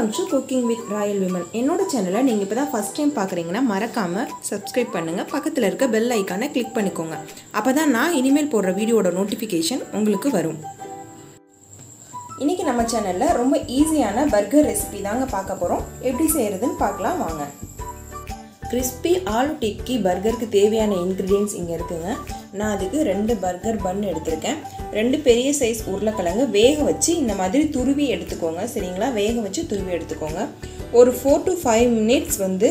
welcome to cooking with Royal Vimal என்னோட சேனலை நீங்கள் இப்போ தான் ஃபஸ்ட் டைம் பார்க்குறீங்கன்னா மறக்காமல் சப்ஸ்கிரைப் பண்ணுங்கள் பக்கத்தில் இருக்க பெல் ஐக்கானை கிளிக் பண்ணிக்கோங்க அப்போ தான் நான் இனிமேல் போடுற வீடியோட நோட்டிஃபிகேஷன் உங்களுக்கு வரும் இன்றைக்கி நம்ம சேனலில் ரொம்ப ஈஸியான பர்கர் ரெசிபி தாங்க பார்க்க போகிறோம் எப்படி செய்கிறதுன்னு பார்க்கலாம் வாங்க கிறிஸ்பி ஆலு டிக்கி பர்கருக்கு தேவையான இன்க்ரீடியன்ஸ் இங்கே இருக்குங்க நான் அதுக்கு ரெண்டு பர்கர் பன் எடுத்திருக்கேன் ரெண்டு பெரிய சைஸ் உருளைக்கிழங்கு வேக வச்சு இந்த மாதிரி துருவி எடுத்துக்கோங்க சரிங்களா வேக வச்சு துருவி எடுத்துக்கோங்க ஒரு ஃபோர் டு ஃபைவ் மினிட்ஸ் வந்து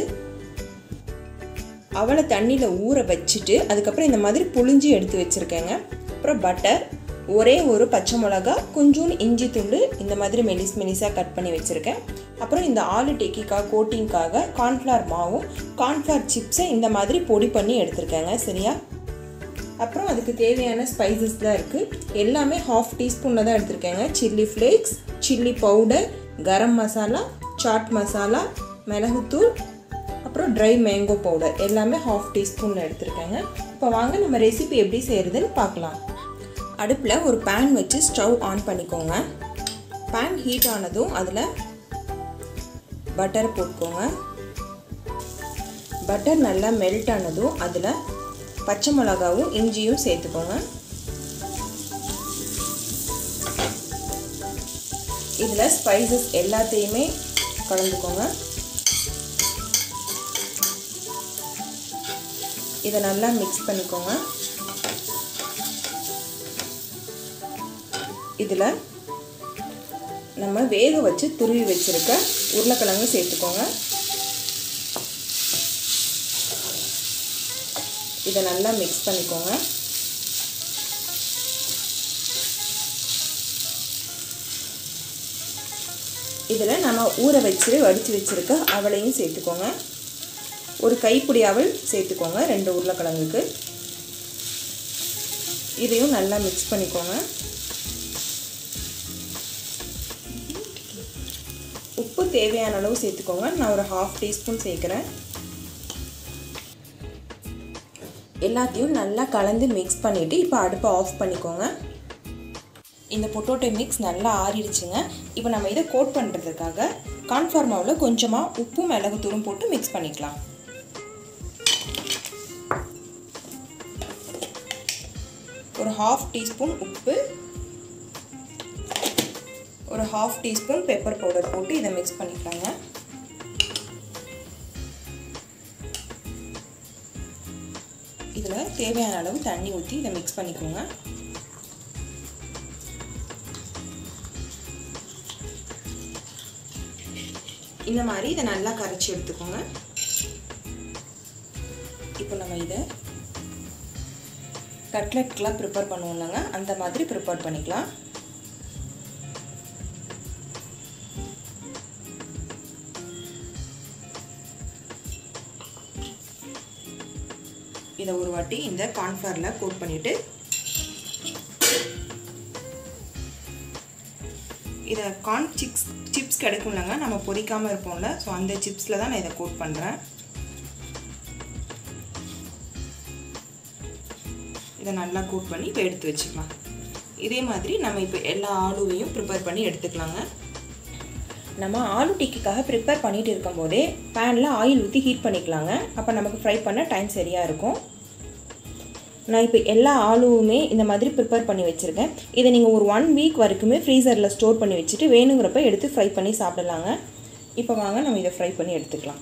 அவளை தண்ணியில் ஊற வச்சுட்டு அதுக்கப்புறம் இந்த மாதிரி புழிஞ்சு எடுத்து வச்சுருக்கேங்க அப்புறம் பட்டர் ஒரே ஒரு பச்சை மிளகா கொஞ்சோண்டு இஞ்சி துண்டு இந்த மாதிரி மெலிஸ் மெலிஸாக கட் பண்ணி வச்சுருக்கேன் அப்புறம் இந்த ஆலு டெக்கிக்காக கோட்டிங்காக கார்ன்ஃப்ளவர் மாவும் கார்ன்ஃப்ளவர் சிப்ஸை இந்த மாதிரி பொடி பண்ணி எடுத்திருக்கேங்க சரியா அப்புறம் அதுக்கு தேவையான ஸ்பைசஸ் தான் இருக்குது எல்லாமே ஹாஃப் டீஸ்பூனில் தான் எடுத்திருக்கேங்க chilli flakes chilli powder garam masala chaat masala மிளகுத்தூள் அப்புறம் ட்ரை மேங்கோ பவுடர் எல்லாமே ஹாஃப் டீஸ்பூனில் எடுத்திருக்கேங்க இப்போ வாங்க நம்ம ரெசிபி எப்படி செய்கிறதுன்னு பார்க்கலாம் அடுப்பில் ஒரு பேன் வச்சு ஸ்டவ் ஆன் பண்ணிக்கோங்க பேன் ஹீட் ஆனதும் அதில் பட்டர் போட்டுக்கோங்க பட்டர் நல்லா மெல்ட் ஆனதும் அதில் பச்சை மிளகாவும் இஞ்சியும் சேர்த்துக்கோங்க இதில் ஸ்பைசஸ் எல்லாத்தையுமே கலந்துக்கோங்க இதை நல்லா மிக்ஸ் பண்ணிக்கோங்க இதில் நம்ம வேக வச்சு துருவி வச்சுருக்க உருளைக்கிழங்கு சேர்த்துக்கோங்க இதை நல்லா மிக்ஸ் பண்ணிக்கோங்க இதில் நம்ம ஊற வச்சு வடித்து வச்சுருக்க அவளையும் சேர்த்துக்கோங்க ஒரு கைப்பிடி அவள் சேர்த்துக்கோங்க ரெண்டு உருளைக்கிழங்குக்கு இதையும் நல்லா மிக்ஸ் பண்ணிக்கோங்க உப்பு தேவையான அளவு சேர்த்துக்கோங்க நான் ஒரு ஹாஃப் டீஸ்பூன் சேர்க்குறேன் எல்லாத்தையும் நல்லா கலந்து மிக்ஸ் பண்ணிவிட்டு இப்போ அடுப்பை ஆஃப் பண்ணிக்கோங்க இந்த பொட்டோட்டோ மிக்ஸ் நல்லா ஆறிடுச்சுங்க இப்போ நம்ம இதை கோட் பண்ணுறதுக்காக கான்ஃபார் மாவில் கொஞ்சமாக உப்பு மிளகுத்தூளும் போட்டு மிக்ஸ் பண்ணிக்கலாம் ஒரு ஹாஃப் டீஸ்பூன் உப்பு ஒரு ஹாஃப் டீஸ்பூன் பெப்பர் பவுடர் போட்டு இதை மிக்ஸ் பண்ணிக்கலாங்க இதில் தேவையான அளவு தண்ணி ஊற்றி இதை மிக்ஸ் பண்ணிக்கோங்க இந்த மாதிரி இதை நல்லா கரைச்சி எடுத்துக்கோங்க இப்போ நம்ம இதை கட்லெட்கெலாம் ப்ரிப்பேர் பண்ணுவோம்லங்க அந்த மாதிரி ப்ரிப்பேர் பண்ணிக்கலாம் இதை ஒரு வாட்டி இந்த கார்ன்ஃப்ளவரில் கோட் பண்ணிவிட்டு இதை கார்ன் சிப்ஸ் சிப்ஸ் கிடைக்கும்லங்க நம்ம பொரிக்காமல் இருப்போம்ல ஸோ அந்த சிப்ஸில் தான் நான் இதை கோட் பண்ணுறேன் இதை நல்லா கோட் பண்ணி இப்போ எடுத்து வச்சுக்கலாம் இதே மாதிரி நம்ம இப்போ எல்லா ஆலுவையும் ப்ரிப்பேர் பண்ணி எடுத்துக்கலாங்க நம்ம ஆலு டிக்கிக்காக ப்ரிப்பேர் பண்ணிட்டு இருக்கும்போதே பேனில் ஆயில் ஊற்றி ஹீட் பண்ணிக்கலாங்க அப்போ நமக்கு ஃப்ரை பண்ண டைம் சரியாக இருக்கும் நான் இப்போ எல்லா ஆலுவுமே இந்த மாதிரி ப்ரிப்பேர் பண்ணி வச்சுருக்கேன் இதை நீங்கள் ஒரு ஒன் வீக் வரைக்குமே ஃப்ரீசரில் ஸ்டோர் பண்ணி வச்சுட்டு வேணுங்கிறப்ப எடுத்து ஃப்ரை பண்ணி சாப்பிடலாங்க இப்போ வாங்க நம்ம இதை ஃப்ரை பண்ணி எடுத்துக்கலாம்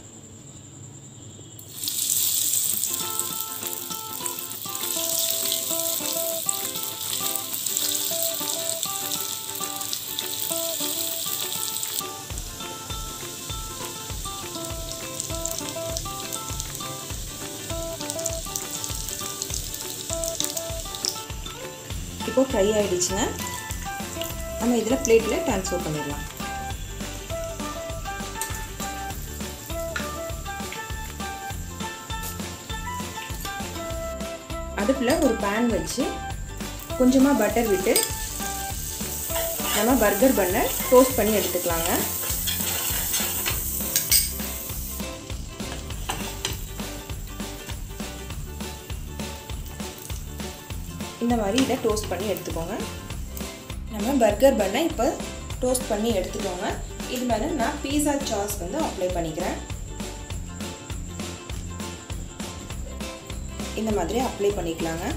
இப்போ ஃப்ரை ஆகிடுச்சுங்க நம்ம இதில் பிளேட்டில் ட்ரான்ஸ்ஃபர் பண்ணிடலாம் அடுப்பில் ஒரு பேன் வச்சு கொஞ்சமாக பட்டர் விட்டு நம்ம பர்கர் பண்ணை டோஸ்ட் பண்ணி எடுத்துக்கலாங்க இந்த மாதிரி இதை டோஸ்ட் பண்ணி எடுத்துக்கோங்க நம்ம பர்கர் பண்ணை இப்போ டோஸ்ட் பண்ணி எடுத்துக்கோங்க இது மேலே நான் பீஸா சாஸ் வந்து அப்ளை பண்ணிக்கிறேன் இந்த மாதிரி அப்ளை பண்ணிக்கலாங்க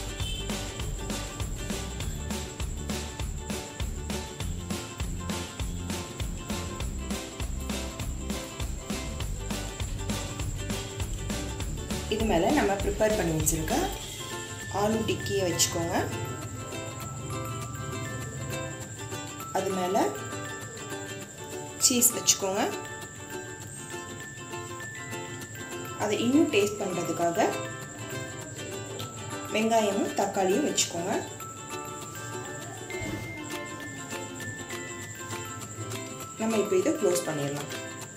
இது மேலே நம்ம ப்ரிப்பேர் பண்ணி வச்சுருக்க ஆலு டிக்கியை வச்சுக்கோங்க அது மேலே சீஸ் வச்சுக்கோங்க அதை இன்னும் டேஸ்ட் பண்ணுறதுக்காக வெங்காயமும் தக்காளியும் வச்சுக்கோங்க நம்ம இப்போ இதை க்ளோஸ் பண்ணிடலாம்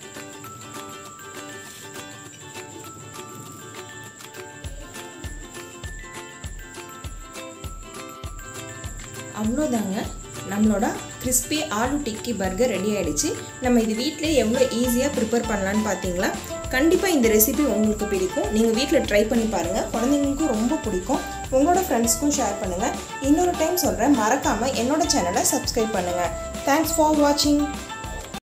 அவ்வளோதாங்க நம்மளோட crispy aloo tikki burger ready ஆகிடுச்சு நம்ம இது வீட்டிலே எவ்வளோ ஈஸியாக ப்ரிப்பேர் பண்ணலான்னு பார்த்தீங்களா கண்டிப்பாக இந்த ரெசிபி உங்களுக்கு பிடிக்கும் நீங்கள் வீட்டில் ட்ரை பண்ணி பாருங்கள் குழந்தைங்களுக்கும் ரொம்ப பிடிக்கும் உங்களோட ஃப்ரெண்ட்ஸ்க்கும் ஷேர் பண்ணுங்கள் இன்னொரு டைம் சொல்கிறேன் மறக்காமல் என்னோட சேனலை சப்ஸ்கிரைப் பண்ணுங்கள் தேங்க்ஸ் ஃபார் வாட்சிங்